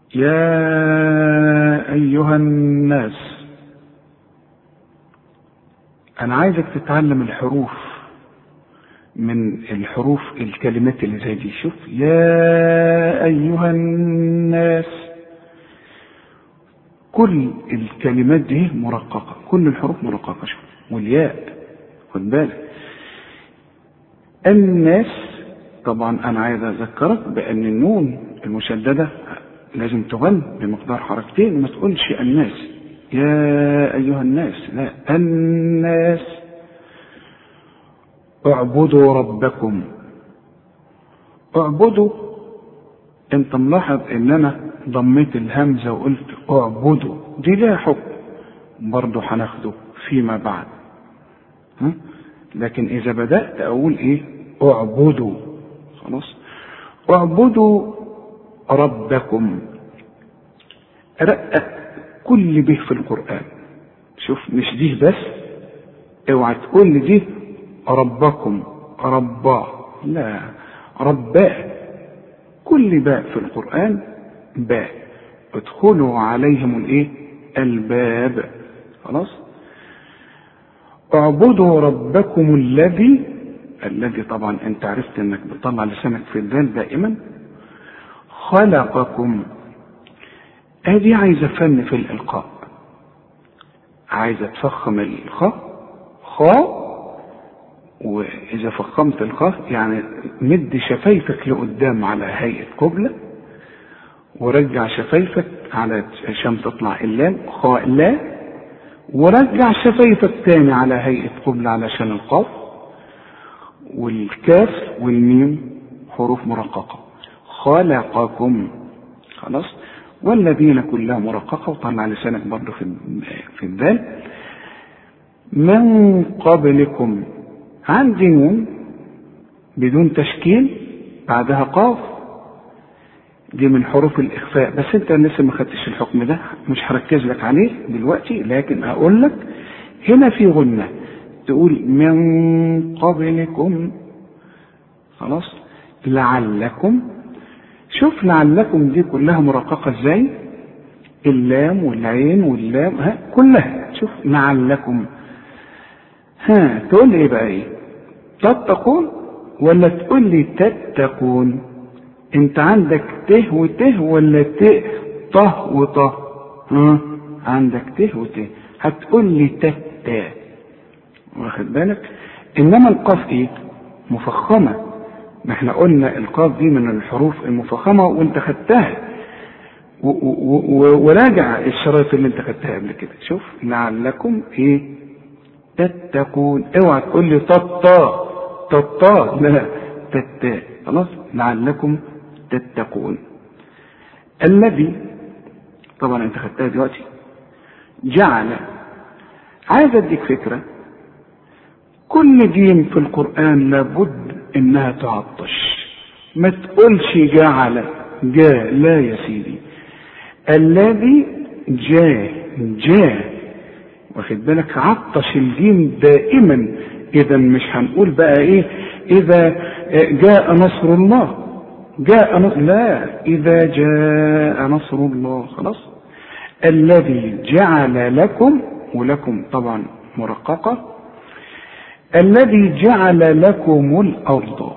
يا أيها الناس أنا عايزك تتعلم الحروف من الحروف الكلمات اللي زي دي شوف يا أيها الناس كل الكلمات دي مرققة كل الحروف مرققة شوف والياء خد بالك الناس طبعا أنا عايز أذكرك بأن النون المشددة لازم تغن بمقدار حركتين ما تقولش الناس يا أيها الناس لا الناس اعبدوا ربكم اعبدوا انت ملاحظ ان انا ضميت الهمزة وقلت اعبدوا دي لها حكم برضه هناخده فيما بعد ها؟ لكن اذا بدأت اقول ايه اعبدوا خلاص اعبدوا ربكم رقق كل به في القرآن شوف مش دي بس اوعى تقول لي دي ربكم رباه لا رباه كل باء في القرآن باء ادخلوا عليهم الايه الباب خلاص اعبدوا ربكم الذي الذي طبعا انت عرفت انك بتطلع لسانك في الدال دائما خلقكم ادي عايزه فن في الالقاء عايزه تفخم الخاء خاء واذا فخمت الخاء يعني مد شفايفك لقدام على هيئه قبله ورجع شفايفك على عشان تطلع اللام خاء لا ورجع شفايفك تاني على هيئه قبله علشان القاف والكاف والميم حروف مرققه خلقكم خلاص والذين كلها مرققة وطلع لسانك برضه في في الذال من قبلكم عندي نون بدون تشكيل بعدها قاف دي من حروف الإخفاء بس أنت لسه ما خدتش الحكم ده مش هركز لك عليه دلوقتي لكن أقول لك هنا في غنة تقول من قبلكم خلاص لعلكم شوف لعلكم دي كلها مرققة ازاي اللام والعين واللام ها كلها شوف لعلكم ها تقول لي ايه بقى ايه تتقون ولا تقول لي تتقون انت عندك ته وته ولا ت طه وطه ها عندك ته وته هتقول لي تتا واخد بالك انما القاف ايه مفخمه ما احنا قلنا القاف دي من الحروف المفخمه وانت خدتها وراجع الشرايط اللي انت خدتها قبل كده شوف لعلكم ايه تتقون اوعى تقول لي تطا تطا لا تتا خلاص لعلكم تتقون الذي طبعا انت خدتها دلوقتي جعل عايز اديك فكره كل دين في القران لابد انها تعطش ما تقولش جعل جاء لا يا سيدي الذي جاء جاء واخد بالك عطش الدين دائما اذا مش هنقول بقى ايه اذا جاء نصر الله جاء نصر لا اذا جاء نصر الله خلاص الذي جعل لكم ولكم طبعا مرققه الذي جعل لكم الارض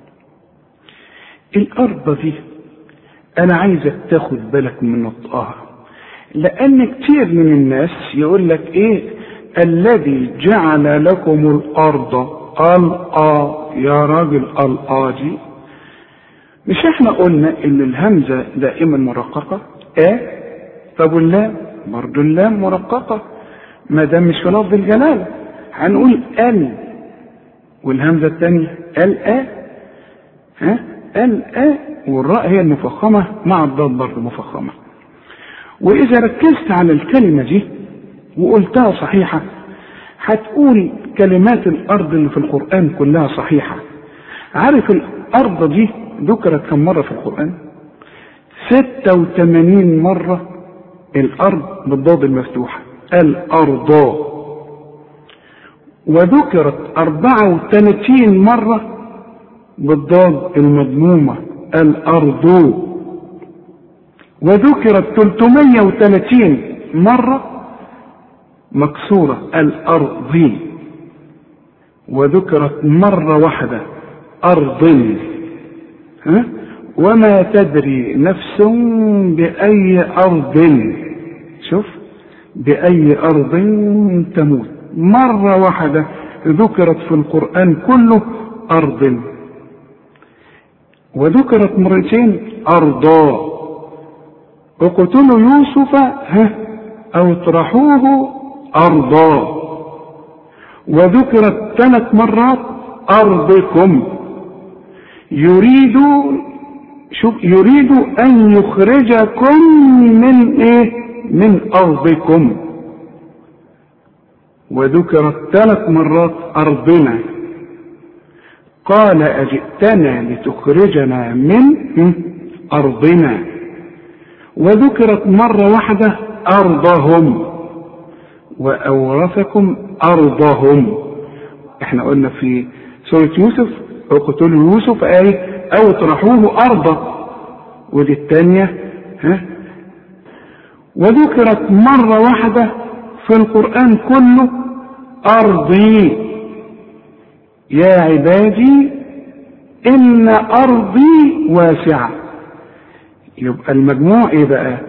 الارض دي انا عايزك تاخد بالك من نطقها لان كتير من الناس يقول لك ايه الذي جعل لكم الارض الآ يا راجل الآ دي مش احنا قلنا ان الهمزة دائما مرققة ا طب واللام برضو اللام مرققة ما دام مش في لفظ الجلالة هنقول ال والهمزة الثانية ال ا ها ال ا والراء هي المفخمة مع الضاد برضه مفخمة وإذا ركزت على الكلمة دي وقلتها صحيحة هتقول كلمات الأرض اللي في القرآن كلها صحيحة عارف الأرض دي ذكرت كم مرة في القرآن؟ 86 مرة الأرض بالضاد المفتوحة الأرض وذكرت 34 مرة بالضاد المضمومة الأرض وذكرت 330 مرة مكسورة الأرض وذكرت مرة واحدة أرض ها؟ وما تدري نفس بأي أرض شوف بأي أرض تموت مرة واحدة ذكرت في القرآن كله أرض وذكرت مرتين أرضا اقتلوا يوسف ها أو اطرحوه أرضا وذكرت ثلاث مرات أرضكم يريد شوف يريد أن يخرجكم من إيه؟ من أرضكم وذكرت ثلاث مرات أرضنا قال أجئتنا لتخرجنا من أرضنا وذكرت مرة واحدة أرضهم وأورثكم أرضهم احنا قلنا في سورة يوسف اقتلوا يوسف أي أو اطرحوه أرضا ودي الثانية ها وذكرت مرة واحدة في القرآن كله أرضي يا عبادي إن أرضي واسعة يبقى المجموع إيه بقى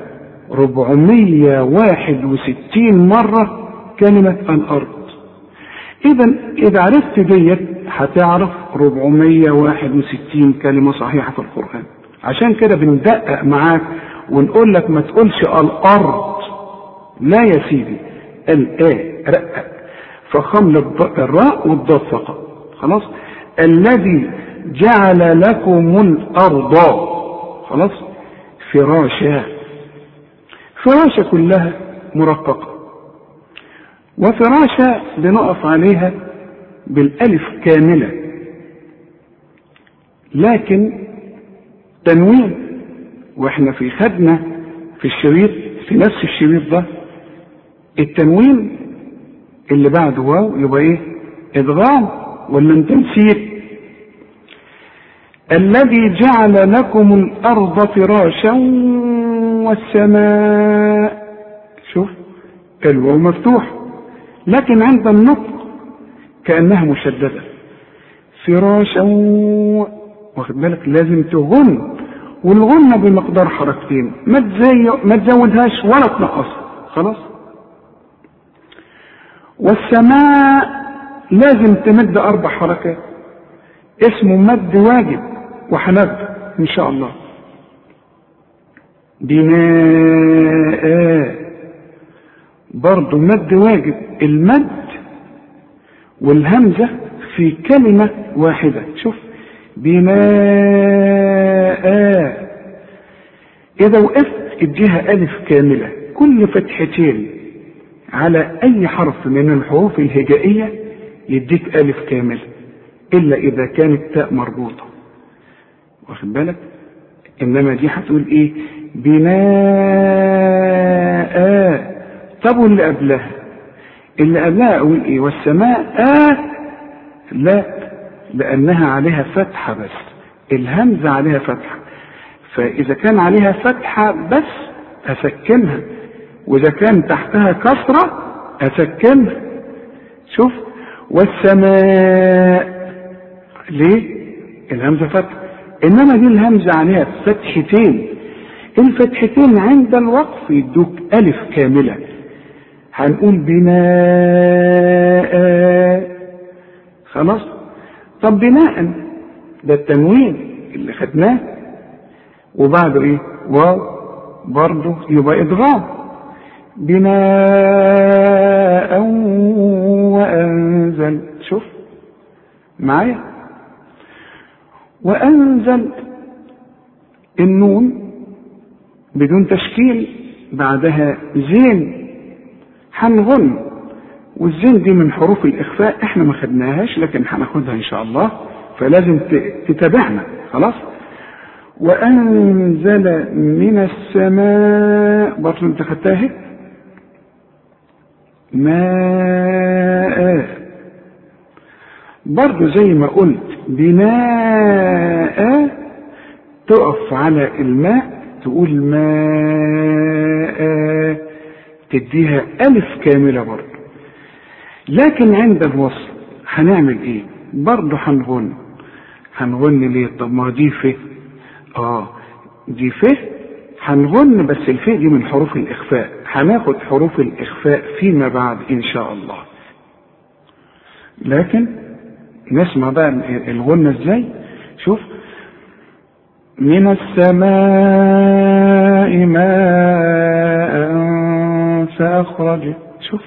461 مرة كلمة الأرض إذا إذا عرفت ديت هتعرف 461 كلمة صحيحة في القرآن عشان كده بندقق معاك ونقول لك ما تقولش الأرض لا يا سيدي الآ رقق فخم الراء والضاد فقط خلاص الذي جعل لكم الأرض خلاص فراشا فراشة كلها مرققة وفراشة بنقف عليها بالألف كاملة لكن تنوين واحنا في خدنا في الشريط في نفس الشريط ده التنوين اللي بعده واو يبقى ايه ادغام ولا تنسيق الذي جعل لكم الارض فراشا والسماء شوف الواو مفتوح لكن عند النطق كانها مشدده فراشا واخد بالك لازم تغن والغنة بمقدار حركتين ما تزي ما تزودهاش ولا تنقصها خلاص والسماء لازم تمد اربع حركات اسمه مد واجب وهنبدا ان شاء الله بناء برضه مد واجب المد والهمزه في كلمه واحده شوف بناء إذا وقفت اديها ألف كاملة كل فتحتين على أي حرف من الحروف الهجائية يديك ألف كاملة إلا إذا كانت تاء مربوطة واخد بالك إنما دي هتقول إيه بناء طب واللي قبلها اللي قبلها أقول إيه والسماء آه لا لأنها عليها فتحة بس الهمزة عليها فتحة فإذا كان عليها فتحة بس أسكنها وإذا كان تحتها كسرة أسكنها شوف والسماء ليه؟ الهمزة فتحة إنما دي الهمزة عليها فتحتين الفتحتين عند الوقف يدوك ألف كاملة هنقول بناء خلاص طب بناء ده التنوين اللي خدناه وبعده ايه واو برضه يبقى ادغام بناء وانزل شوف معايا وانزل النون بدون تشكيل بعدها زين هنغن والزين دي من حروف الإخفاء احنا ما خدناهاش لكن هناخدها إن شاء الله فلازم تتابعنا خلاص وأنزل من السماء برضه أنت خدتها ماء برضه زي ما قلت بناء تقف على الماء تقول ماء تديها ألف كاملة برضه لكن عند الوصل هنعمل ايه برضه هنغن هنغن ليه طب ما دي ف اه دي ف هنغن بس الف دي من حروف الاخفاء هناخد حروف الاخفاء فيما بعد ان شاء الله لكن نسمع بقى الغنة ازاي شوف من السماء ماء فأخرج شوف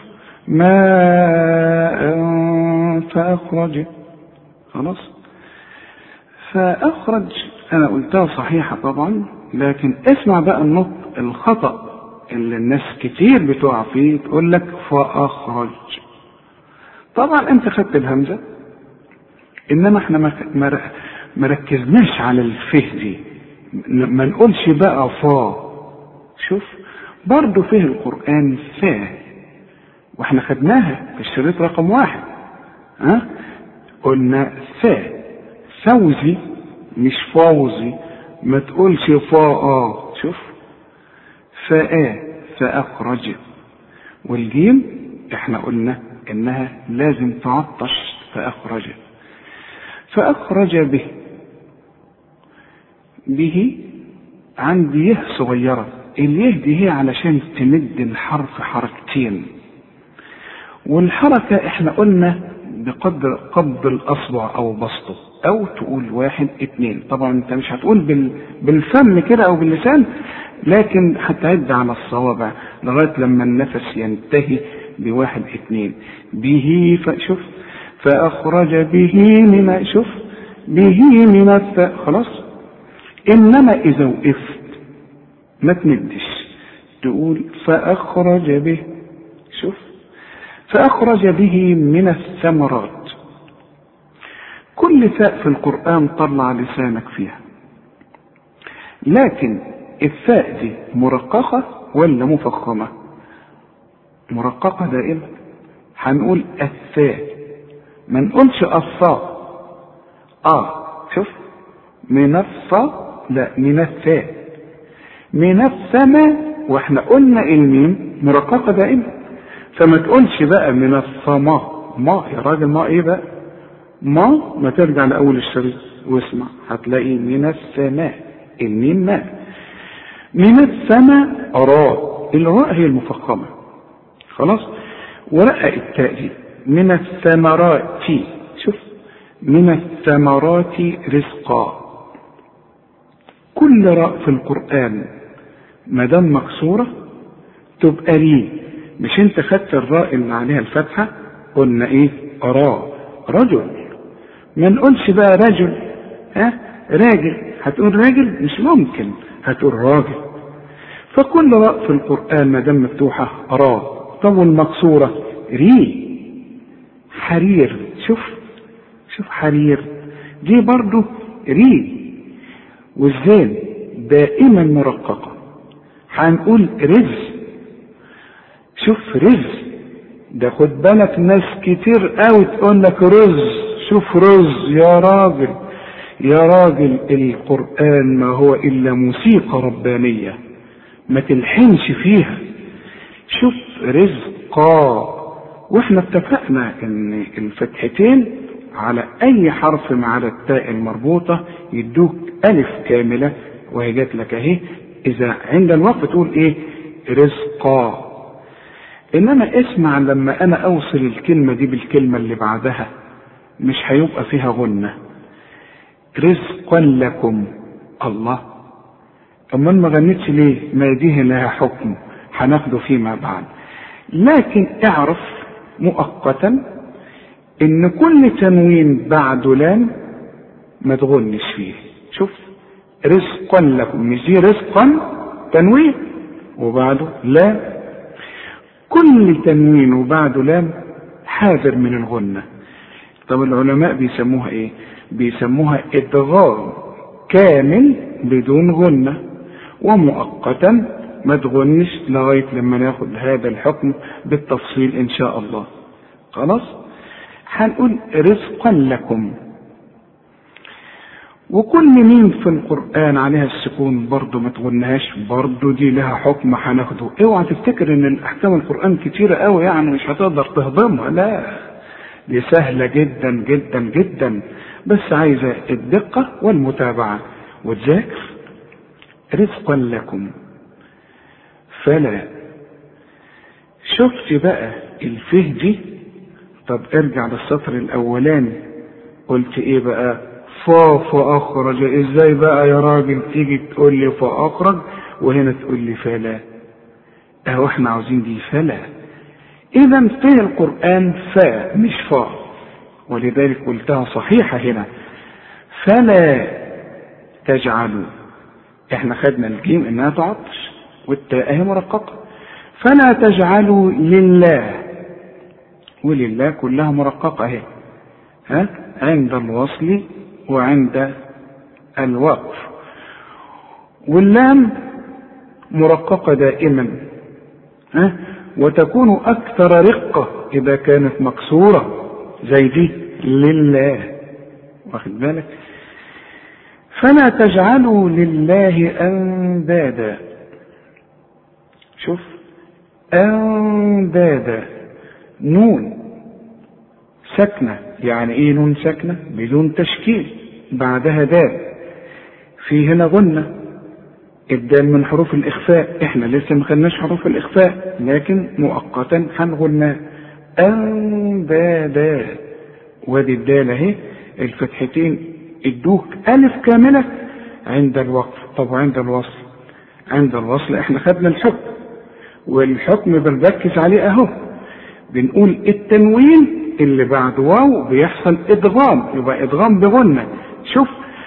ماء فأخرج خلاص فأخرج أنا قلتها صحيحة طبعا لكن اسمع بقى النطق الخطأ اللي الناس كتير بتقع فيه تقول لك فأخرج طبعا أنت خدت الهمزة إنما احنا ما ركزناش على الفه دي ما نقولش بقى فا شوف برضه فيه القرآن فاه واحنا خدناها في الشريط رقم واحد ها قلنا فا فوزي مش فوزي ما تقولش فا اه شوف فآ فأخرج والجيم احنا قلنا انها لازم تعطش فأخرج فأخرج به به عندي يه صغيرة اليه دي هي علشان تمد الحرف حركتين والحركة احنا قلنا بقدر قبض الاصبع او بسطه او تقول واحد اتنين طبعا انت مش هتقول بال بالفم كده او باللسان لكن هتعد على الصوابع لغاية لما النفس ينتهي بواحد اتنين به فشوف فأخرج به من شوف به من الثاء خلاص إنما إذا وقفت ما تمدش تقول فأخرج به شوف فأخرج به من الثمرات كل ثاء في القرآن طلع لسانك فيها لكن الثاء دي مرققة ولا مفخمة مرققة دائما هنقول الثاء ما نقولش الصاء اه شوف من الصاء لا من الثاء من السماء واحنا قلنا الميم مرققة دائما فما تقولش بقى من الصماء ما يا راجل ما ايه بقى ما ما ترجع لاول الشريط واسمع هتلاقي من السماء الميم ماء من السماء راء الراء هي المفخمة خلاص ورقق التاء دي من الثمرات شوف من الثمرات رزقا كل راء في القرآن ما دام مكسورة تبقى ليه مش انت خدت الراء اللي عليها الفتحة قلنا ايه راء رجل ما نقولش بقى رجل ها راجل هتقول راجل مش ممكن هتقول راجل فكل راء في القرآن ما دام مفتوحة راء طب والمكسورة ري حرير شوف شوف حرير دي برضو ري والزين دائما مرققة هنقول رز شوف رز ده خد بالك ناس كتير قوي تقول لك رز شوف رز يا راجل يا راجل القرآن ما هو إلا موسيقى ربانية ما تلحنش فيها شوف رزقا واحنا اتفقنا ان الفتحتين على اي حرف مع التاء المربوطة يدوك الف كاملة وهي جات لك اهي اذا عند الوقف تقول ايه رزقا انما اسمع لما انا اوصل الكلمة دي بالكلمة اللي بعدها مش هيبقى فيها غنة رزقا لكم الله امال ما غنيتش ليه ما دي لها حكم هناخده فيما بعد لكن اعرف مؤقتا ان كل تنوين بعده لام ما تغنش فيه شوف رزقا لكم مش دي رزقا تنوين وبعده لام كل تنوين وبعده لام حاذر من الغنة طب العلماء بيسموها ايه بيسموها ادغام كامل بدون غنة ومؤقتا ما تغنش لغاية لما ناخد هذا الحكم بالتفصيل ان شاء الله خلاص هنقول رزقا لكم وكل مين في القرآن عليها السكون برضه ما تغنهاش برضه دي لها حكم هناخده اوعى تفتكر ان الاحكام القرآن كتيرة قوي يعني مش هتقدر تهضمها لا دي سهلة جدا جدا جدا بس عايزة الدقة والمتابعة وتذاكر رزقا لكم فلا شفت بقى الفه دي طب ارجع للسطر الاولاني قلت ايه بقى فا فاخرج ازاي بقى يا راجل تيجي تقول لي فاخرج وهنا تقول لي فلا اهو احنا عاوزين دي فلا اذا فيه القران فا مش فا ولذلك قلتها صحيحه هنا فلا تجعلوا احنا خدنا الجيم انها تعطش والتاء اهي مرققه فلا تجعلوا لله ولله كلها مرققه اهي ها عند الوصل وعند الوقف واللام مرققه دائما ها وتكون اكثر رقه اذا كانت مكسوره زي دي لله واخد بالك فلا تجعلوا لله اندادا شوف اندادا نون ساكنة يعني ايه نون ساكنة بدون تشكيل بعدها دال في هنا غنة الدال من حروف الإخفاء احنا لسه ما خدناش حروف الإخفاء لكن مؤقتا هنغناه أندادا وادي الدال اهي الفتحتين ادوك ألف كاملة عند الوقف طب وعند الوصل عند الوصل احنا خدنا الحكم والحكم بنركز عليه اهو بنقول التنوين اللي بعد واو بيحصل ادغام يبقى ادغام بغنة شوف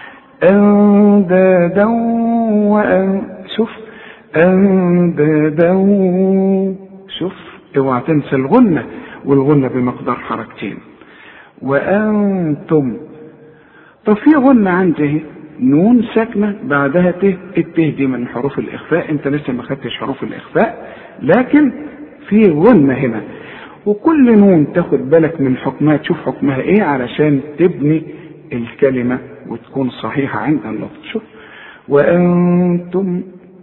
اندادا وان شوف اندادا شوف اوعى تنسى الغنة والغنة بمقدار حركتين وانتم طب في غنة عندي نون ساكنة بعدها ت الت دي من حروف الإخفاء أنت لسه ما خدتش حروف الإخفاء لكن في غنة هنا وكل نون تاخد بالك من حكمها تشوف حكمها إيه علشان تبني الكلمة وتكون صحيحة عند اللفظ شوف وأنتم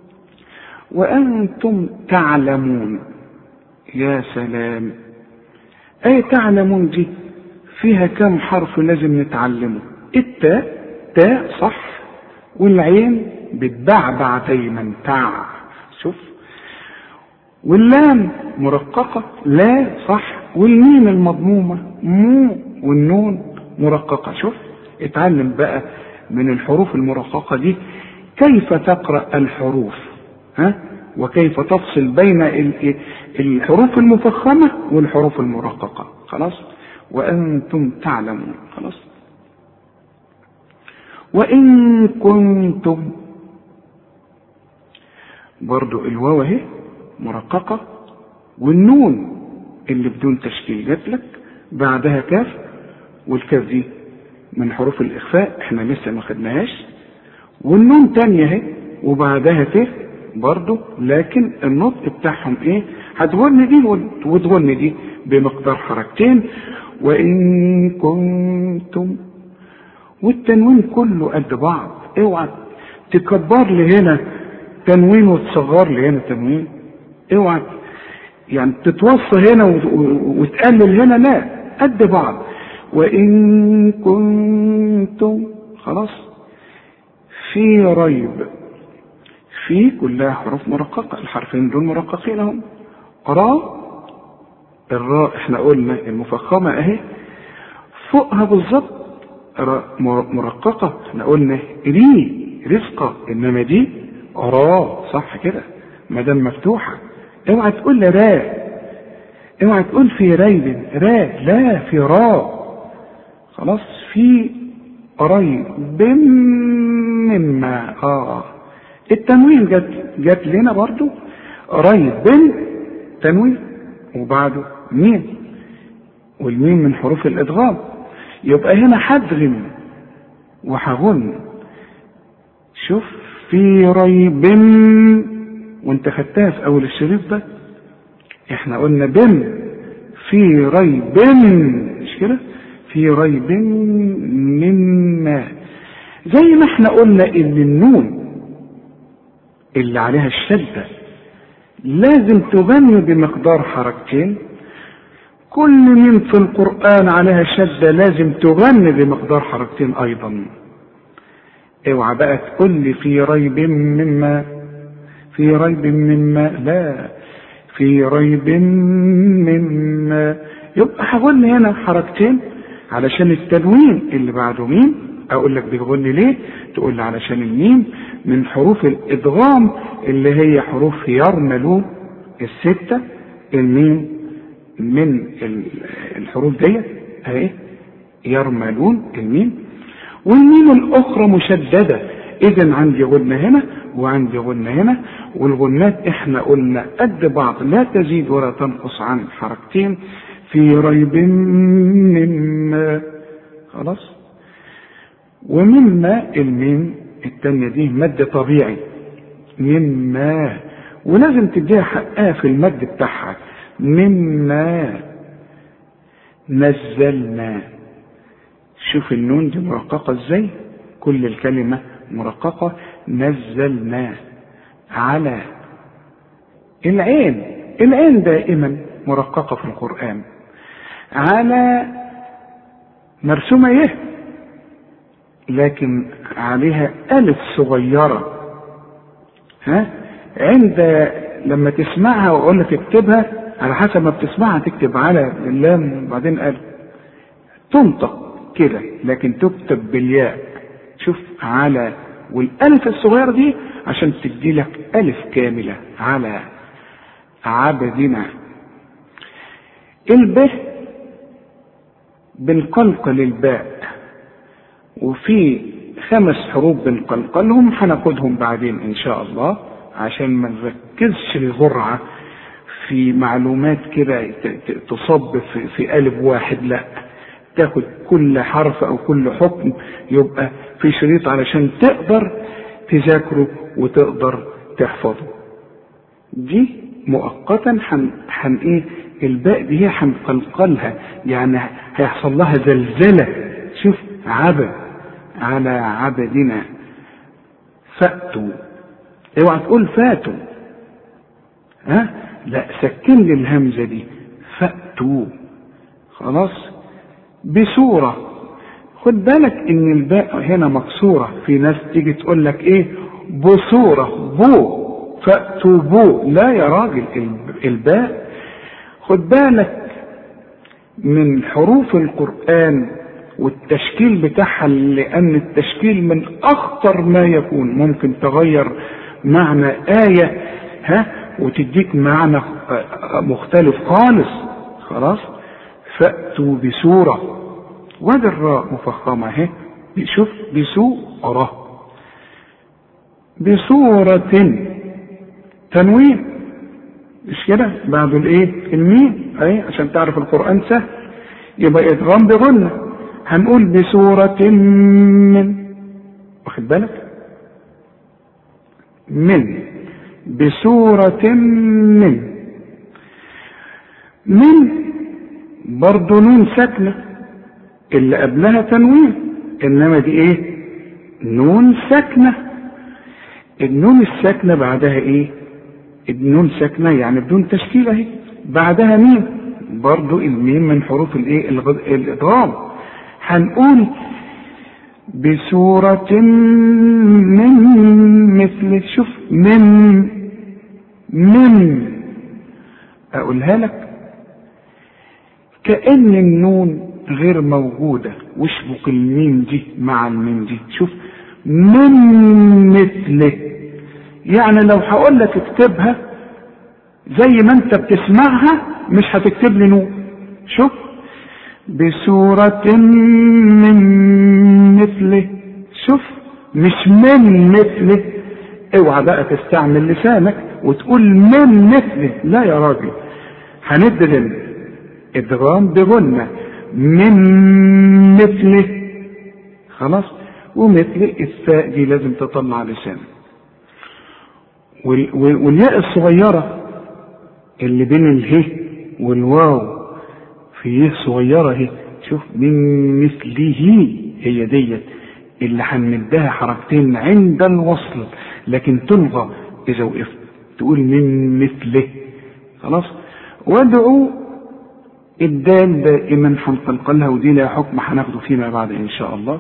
وأنتم تعلمون يا سلام أي تعلمون دي فيها كم حرف لازم نتعلمه التاء تاء صح والعين بتبعبع دايما تع شوف واللام مرققة لا صح والميم المضمومة مو والنون مرققة شوف اتعلم بقى من الحروف المرققة دي كيف تقرأ الحروف ها وكيف تفصل بين الحروف المفخمة والحروف المرققة خلاص وأنتم تعلمون خلاص وإن كنتم برضو الواو اهي مرققة والنون اللي بدون تشكيل جات لك بعدها كاف والكاف دي من حروف الإخفاء احنا لسه ما خدناهاش والنون تانية اهي وبعدها ت برضو لكن النطق بتاعهم ايه هتغن دي وتغن دي بمقدار حركتين وإن كنتم والتنوين كله قد بعض اوعى تكبر لي هنا تنوين وتصغر لي هنا تنوين اوعى يعني تتوصى هنا وتقلل هنا لا قد بعض وإن كنتم خلاص في ريب في كلها حروف مرققة الحرفين دول مرققين اهم راء الراء احنا قلنا المفخمة اهي فوقها بالظبط مرققة احنا قلنا ري رزقة انما دي را صح كده ما دام مفتوحة اوعى تقول لي را اوعى تقول في ريب را لا في را خلاص في قريب مما اه التنوين جت جت لنا برضو قريب بن تنوين وبعده ميم والميم من حروف الادغام يبقى هنا حدغم وحغن شوف في ريب وانت خدتها في اول الشريط ده احنا قلنا بن في ريب مش كده في ريب مما زي ما احنا قلنا ان النون اللي عليها الشدة لازم تغني بمقدار حركتين كل من في القرآن عليها شدة لازم تغني بمقدار حركتين أيضا اوعى بقى تقول لي في ريب مما في ريب مما لا في ريب مما يبقى هقول هنا حركتين علشان التنوين اللي بعده مين اقول لك بيغني ليه تقول لي علشان الميم من حروف الادغام اللي هي حروف يرملون الستة الميم من الحروف ديت اهي يرملون الميم والميم الاخرى مشددة اذا عندي غنة هنا وعندي غنة هنا والغنات احنا قلنا قد بعض لا تزيد ولا تنقص عن حركتين في ريب مما خلاص ومما الميم التانية دي مد طبيعي مما ولازم تديها حقها في المد بتاعها مما نزلنا شوف النون دي مرققة ازاي كل الكلمة مرققة نزلنا على العين العين دائما مرققة في القرآن على مرسومة ايه لكن عليها ألف صغيرة ها عند لما تسمعها وأقول لك اكتبها على حسب ما بتسمعها تكتب على اللام وبعدين ألف تنطق كده لكن تكتب بالياء شوف على والألف الصغيرة دي عشان تدي لك ألف كاملة على عبدنا الب بنقلقل الباء وفي خمس حروف بنقلقلهم هناخدهم بعدين ان شاء الله عشان ما نركزش الجرعة في معلومات كده تصب في, في قالب واحد لا تاخد كل حرف او كل حكم يبقى في شريط علشان تقدر تذاكره وتقدر تحفظه دي مؤقتا حن, حن ايه الباء دي هي هنقلقلها يعني هيحصل لها زلزلة شوف عبد على عبدنا فأتوا اوعى تقول فاتوا ها لا سكن لي الهمزة دي فأتوا خلاص بصورة خد بالك ان الباء هنا مكسورة في ناس تيجي تقول لك ايه بصورة بو فأتوا بو لا يا راجل الباء خد بالك من حروف القرآن والتشكيل بتاعها لأن التشكيل من أخطر ما يكون ممكن تغير معنى آية ها وتديك معنى مختلف خالص خلاص فأتوا بسورة وادي الراء مفخمة اهي شوف بسورة بسورة تنوين مش كده بعد الايه الميم اهي عشان تعرف القرآن سهل يبقى ادغام بغنة هنقول بسورة من واخد بالك من بسورة من من برضه نون ساكنة اللي قبلها تنوين انما دي ايه نون ساكنة النون الساكنة بعدها ايه النون ساكنة يعني بدون تشكيل اهي بعدها مين برضو الميم من حروف الايه الادغام هنقول بسورة من مثل شوف من من اقولها لك كأن النون غير موجودة واشبك الميم دي مع الميم دي شوف من مثله يعني لو هقول لك اكتبها زي ما انت بتسمعها مش هتكتب لي نون شوف بسورة من مثله شوف مش من مثله اوعى بقى تستعمل لسانك وتقول من مثله لا يا راجل هندغم ادغام بغنة من مثله خلاص ومثل الثاء دي لازم تطلع لسانك والياء الصغيرة اللي بين اله والواو في يه صغيرة اهي شوف من مثله هي ديت اللي هنمدها حركتين عند الوصل لكن تلغى إذا وقفت تقول من مثله خلاص وادعوا الدال دائما هنقلقلها ودي لها حكم هناخده فيما بعد إن شاء الله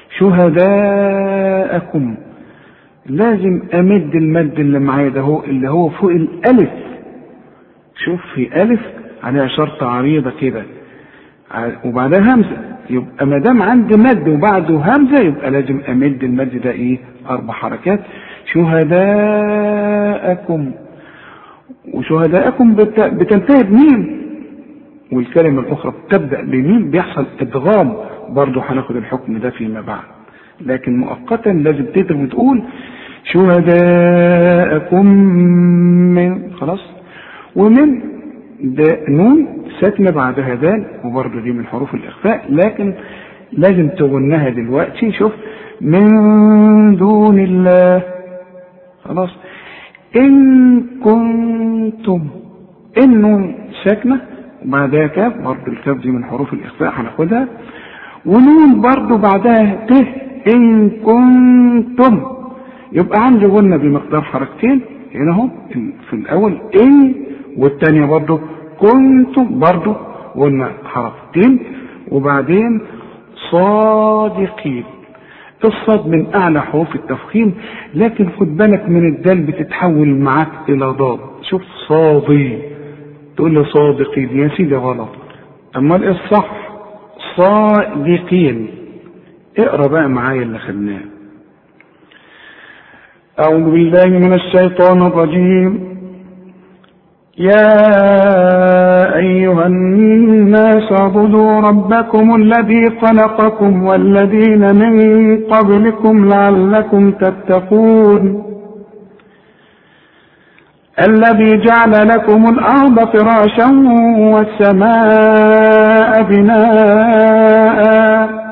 شهداءكم لازم أمد المد اللي معايا ده هو اللي هو فوق الألف شوف في ألف عليها شرطة عريضة كده وبعدها همزة يبقى ما دام عندي مد وبعده همزة يبقى لازم أمد المد ده إيه أربع حركات شهداءكم وشهداءكم بتنتهي بميم والكلمة الأخرى بتبدأ بميم بيحصل إدغام برضه هناخد الحكم ده فيما بعد لكن مؤقتا لازم تدري وتقول شهداءكم من خلاص ومن ده نون ساكنة بعدها دال وبرضه دي من حروف الإخفاء لكن لازم تغنها دلوقتي شوف من دون الله خلاص إن كنتم النون ساكنة وبعدها كاف برضه الكاف دي من حروف الإخفاء هناخدها ونون برضه بعدها ت إن كنتم يبقى عندي غنة بمقدار حركتين هنا اهو في الأول إن والثانية برضه كنتم برضه قلنا حركتين وبعدين صادقين الصاد من اعلى حروف التفخيم لكن خد بالك من الدال بتتحول معاك الى ضاد شوف صادي تقول لي صادقين يا سيدي غلط امال ايه الصح صادقين اقرا بقى معايا اللي خدناه اعوذ بالله من الشيطان الرجيم يا أيها الناس اعبدوا ربكم الذي خلقكم والذين من قبلكم لعلكم تتقون الذي جعل لكم الأرض فراشا والسماء بناءً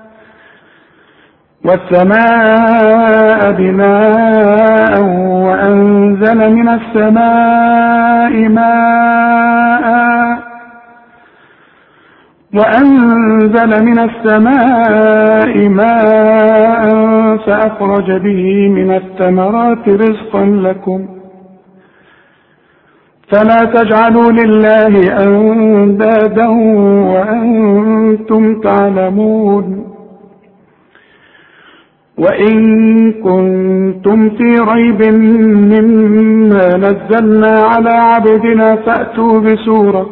والسماء بناء وأنزل من السماء ماء وأنزل من السماء ماء فأخرج به من الثمرات رزقا لكم فلا تجعلوا لله أندادا وأنتم تعلمون وإن كنتم في ريب مما نزلنا على عبدنا فأتوا بسورة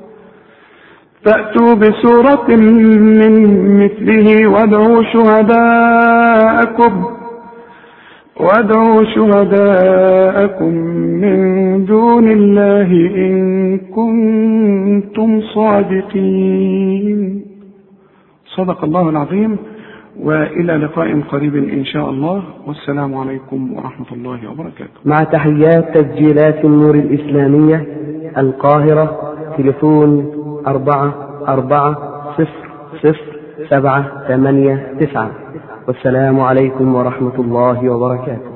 فأتوا بسورة من مثله وادعوا شهداءكم وادعوا شهداءكم من دون الله إن كنتم صادقين صدق الله العظيم والى لقاء قريب ان شاء الله والسلام عليكم ورحمه الله وبركاته. مع تحيات تسجيلات النور الاسلاميه القاهره تليفون أربعة أربعة صفر صفر سبعة ثمانية تسعة والسلام عليكم ورحمة الله وبركاته